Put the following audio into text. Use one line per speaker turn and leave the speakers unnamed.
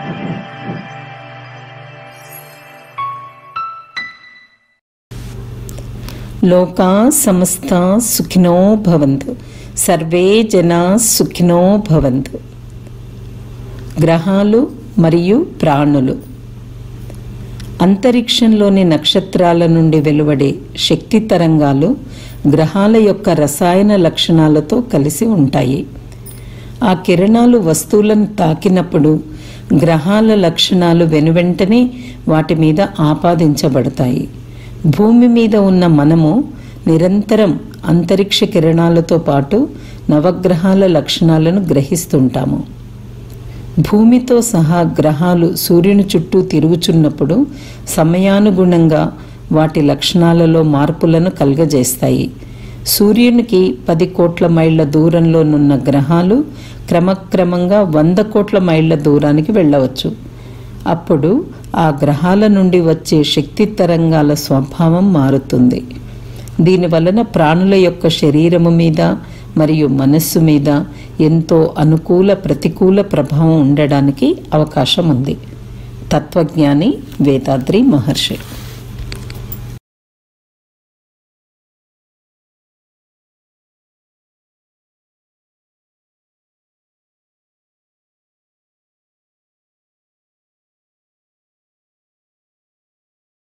లోకా సమస్త సుఖినో భవంతు సర్వే జనా సుఖినో భవంతు గ్రహాలు మరియు ప్రాణులు అంతరిక్షంలోని నక్షత్రాల నుండి వెలువడే శక్తి తరంగాలు గ్రహాల యొక్క రసాయన లక్షణాలతో కలిసి ఉంటాయి ఆ కిరణాలు వస్తువులను తాకినప్పుడు గ్రహాల లక్షణాలు వెనువెంటనే వాటి మీద ఆపాదించబడతాయి భూమి మీద ఉన్న మనము నిరంతరం అంతరిక్ష కిరణాలతో పాటు నవగ్రహాల లక్షణాలను గ్రహిస్తుంటాము భూమితో సహా గ్రహాలు సూర్యుని చుట్టూ తిరుగుచున్నప్పుడు సమయానుగుణంగా వాటి లక్షణాలలో మార్పులను కలుగజేస్తాయి సూర్యునికి పది కోట్ల మైళ్ళ దూరంలోనున్న గ్రహాలు క్రమక్రమంగా వంద కోట్ల మైళ్ళ దూరానికి వెళ్ళవచ్చు అప్పుడు ఆ గ్రహాల నుండి వచ్చే శక్తి తరంగాల స్వభావం మారుతుంది దీని వలన ప్రాణుల యొక్క శరీరము మీద మరియు మనస్సు మీద ఎంతో అనుకూల ప్రతికూల ప్రభావం ఉండడానికి అవకాశం ఉంది తత్వజ్ఞాని వేదాద్రి మహర్షి